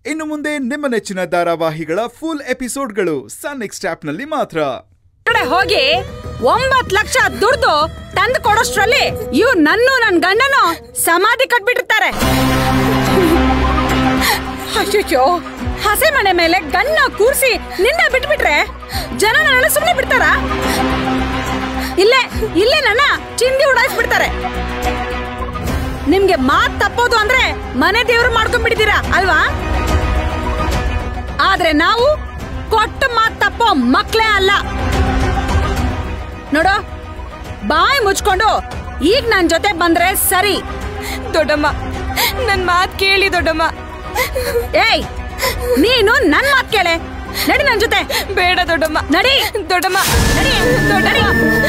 ಇನ್ನು ಮುಂದೆ ನಿಮ್ಮ ನೆಚ್ಚಿನ ಧಾರಾವಾಹಿಗಳ ಫುಲ್ ಎಪಿಸೋಡ್ಗಳು ಸನ್ ನೆಕ್ಸ್ಟ್ ಆಪ್ನಲ್ಲಿ ಮಾತ್ರ ಕಡೆ ಹೋಗಿ ಒಂಬತ್ ಲಕ್ಷ ದುಡ್ದು ತಂದು ಕೊಡೋಷ್ಟ್ರಲ್ಲಿ ಇವ್ ನನ್ನು ನನ್ ಗಂಡನು ಸಮಾಧಿ ಕಟ್ಬಿಟ್ಟಿರ್ತಾರೆ ಅಯ್ಯೋ ಹಸೆ ಮನೆ ಮೇಲೆ ಗನ್ನ ಕೂರ್ಸಿ ನಿಂದ ಬಿಟ್ಬಿಟ್ರೆ ಜನ ನನ್ನ ಸುಮ್ಮನೆ ಬಿಡ್ತಾರ ಇಲ್ಲೇ ಇಲ್ಲೇ ನನ್ನ ಚಿಂದಿ ಉಡಾಯಿಸ್ಬಿಡ್ತಾರೆ ನಿಮ್ಗೆ ಮಾತ್ ತಪ್ಪೋದು ಅಂದ್ರೆ ಮನೆ ದೇವ್ರು ಮಾಡ್ಕೊಂಡ್ಬಿಟ್ಟಿದ್ದೀರಾ ಅಲ್ವಾ ಆದ್ರೆ ನಾವು ಕೊಟ್ಟ ಮಾತ್ ತಪ್ಪೋ ಮಕ್ಳೇ ಅಲ್ಲ ನೋಡು ಬಾಯಿ ಮುಚ್ಕೊಂಡು ಈಗ ನನ್ ಜೊತೆ ಬಂದ್ರೆ ಸರಿ ದೊಡ್ಡಮ್ಮ ನನ್ ಮಾತ್ ಕೇಳಿ ದೊಡ್ಡಮ್ಮ ಏಯ್ ನೀನು ನನ್ ಮಾತ್ ಕೇಳೆ ನಡಿ ನನ್ ಜೊತೆ ಬೇಡ ದೊಡ್ಡಮ್ಮ ನಡಿ ದೊಡ್ಡಮ್ಮ ನಡಿ ನಡಿ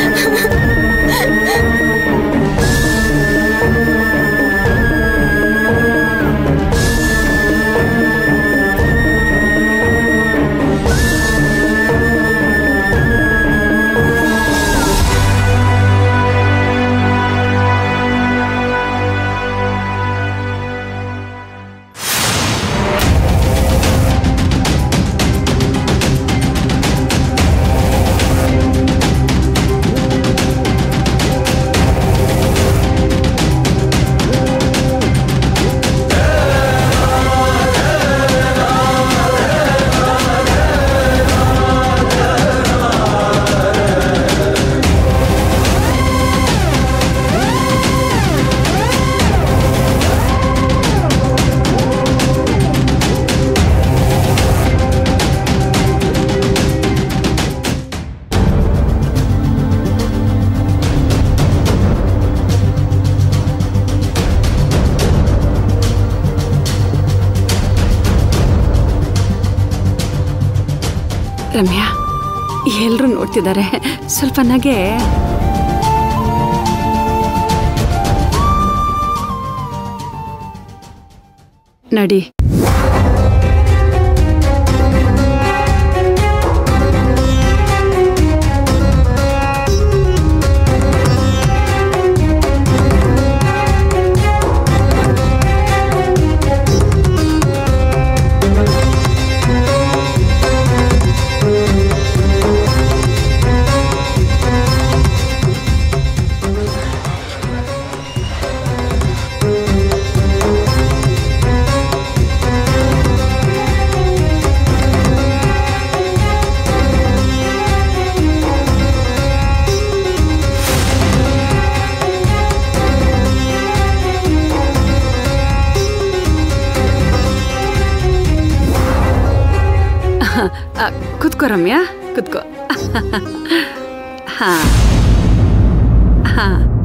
ರಮ್ಯಾ ಎಲ್ರು ನೋಡ್ತಿದ್ದಾರೆ ಸ್ವಲ್ಪ ನಗೆ ನಡಿ ಆ, ಕುತ್ಕೋ ರಮ್ಯಾ ಕುತ್ಕೋ ಹಾ ಹಾ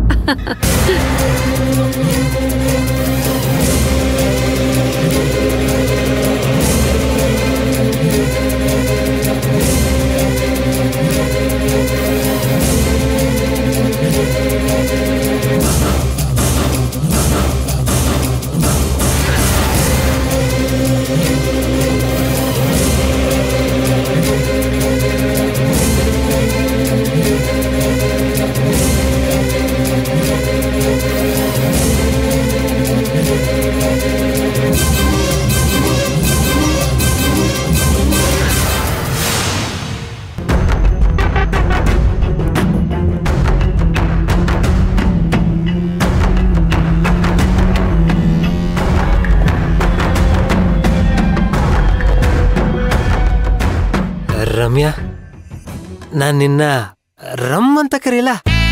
ರಮ್ಯಾ ನಾನ್ ನಿನ್ನ ರಮ್ ಅಂತ ಕರೀಲ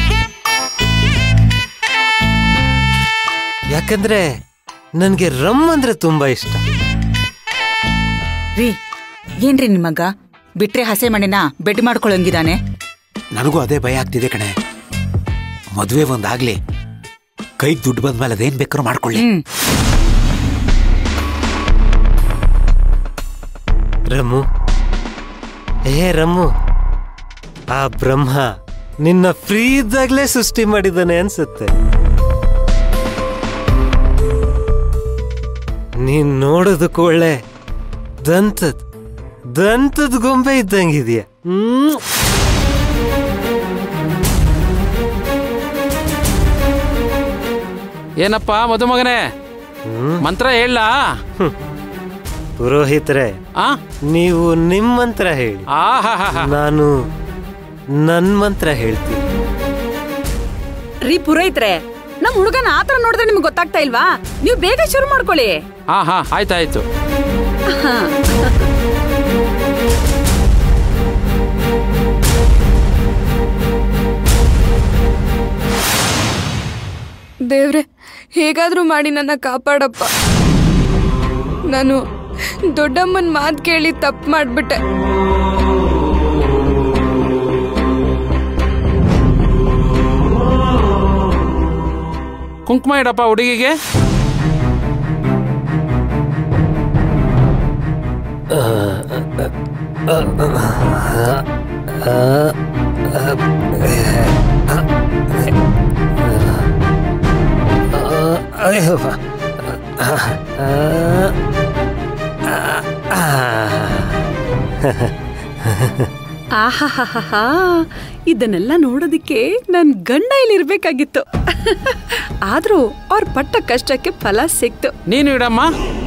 ಯಾಕಂದ್ರೆ ನನ್ಗೆ ರಮ್ ಅಂದ್ರೆ ತುಂಬಾ ಇಷ್ಟ ರೀ ಏನ್ರಿ ನಿಮ್ಮಗ ಬಿಟ್ರೆ ಹಸೆ ಮನೆನ ಬೆಡ್ ಮಾಡ್ಕೊಳಂಗಿದಾನೆ ನನಗೂ ಅದೇ ಭಯ ಆಗ್ತಿದೆ ಕಣೆ ಮದುವೆ ಒಂದಾಗ್ಲಿ ಕೈಗೆ ದುಡ್ಡು ಬಂದ್ಮೇಲೆ ಅದೇನ್ ಬೇಕಾದ್ರೂ ಮಾಡ್ಕೊಳ್ಳಿ ಹ್ಮ್ ರಮು ಏ ರಮು ಆ ಬ್ರಹ್ಮ ನಿನ್ನ ಫ್ರೀ ಇದ್ದಾಗ್ಲೇ ಸೃಷ್ಟಿ ಮಾಡಿದ್ದಾನೆ ಅನ್ಸುತ್ತೆ ನೀನ್ ನೋಡೋದಕ್ಕೂ ಒಳ್ಳೆ ದಂತದ್ ದಂತದ ಗೊಂಬೆ ಇದ್ದಂಗಿದೆಯಾ ಹ್ಮ್ ಏನಪ್ಪ ಮದುಮಗನೇ ಮಂತ್ರ ಹೇಳ ಪುರೋಹಿತರೆ ಆ ನೀವು ನಿಮ್ಮ ಮಂತ್ರ ಹೇಳಿ ಆಹಾಹಾಹಾ. ನಾನು ನನ್ನ ಮಂತ್ರ ಹೇಳ್ತೀನಿ ರೀ ಪುರೋಹಿತ್ರೆ ನಮ್ ಹುಡುಗನ ಆತರ ನೋಡಿದ್ರೆ ನಿಮ್ಗೆ ಗೊತ್ತಾಗ್ತಾ ಇಲ್ವಾ ನೀವು ಬೇಗ ಶುರು ಮಾಡ್ಕೊಳ್ಳಿ ಹಾ ಹಾ ಆಯ್ತಾಯ್ತು ದೇವ್ರೆ ಹೇಗಾದ್ರೂ ಮಾಡಿ ನನ್ನ ಕಾಪಾಡಪ್ಪ ನಾನು ದೊಡ್ಡಮ್ಮನ ಮಾತು ಕೇಳಿ ತಪ್ಪು ಮಾಡ್ಬಿಟ್ಟೆ ಕುಂಕುಮ ಇಡಪ್ಪ ಹುಡುಗಿಗೆ ಆಹಾಹಾಹಾ ಇದನ್ನೆಲ್ಲ ನೋಡೋದಿಕ್ಕೆ ನನ್ ಗಂಡ ಇಲ್ಲಿ ಇರ್ಬೇಕಾಗಿತ್ತು ಆದ್ರೂ ಅವ್ರ ಪಟ್ಟ ಕಷ್ಟಕ್ಕೆ ಫಲ ಸಿಕ್ತು ನೀನು ಇಡಮ್ಮ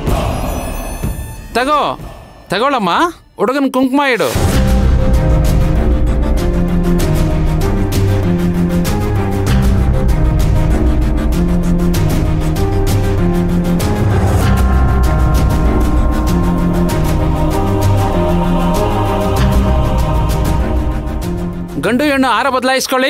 ತಗೋ ತಗೊಳಮ್ಮ ಹುಡುಗನ ಕುಂಕುಮ ಇಡು ಗಂಡು ಹೆಣ್ಣು ಆರ ಬದಲಾಯಿಸ್ಕೊಳ್ಳಿ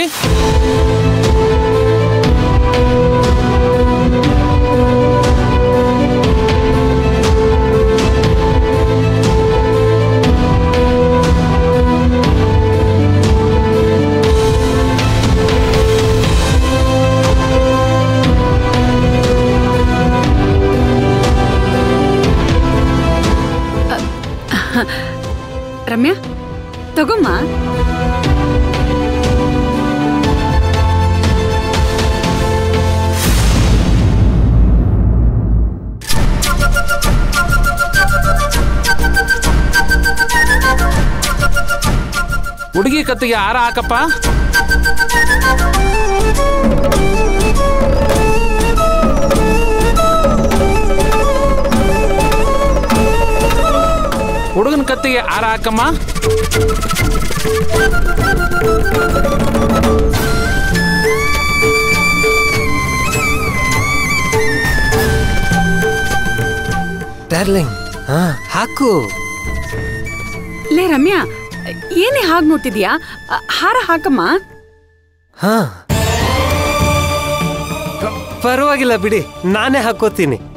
ರಮ್ಯಾ ತಗೊಮ್ಮ ಹುಡುಗಿ ಕತ್ತಿಗೆ ಹಾರ ಹಾಕಪ್ಪ ಹುಡುಗನ ಕತ್ತಿಗೆ ಹಾರ ಹಾಕಮ್ಮ ಡಾರ್ಲಿಂಗ್ ಹಾ ಹಾಕು ಲೇ ರಮ್ಯಾ ಏನೇ ಹಾಗೆ ನೋಡ್ತಿದ್ಯಾ ಅ, ಹಾರ ಹಾಕಮ್ಮ ಹಾ ಪರವಾಗಿಲ್ಲ ಬಿಡಿ ನಾನೇ ಹಾಕೋತೀನಿ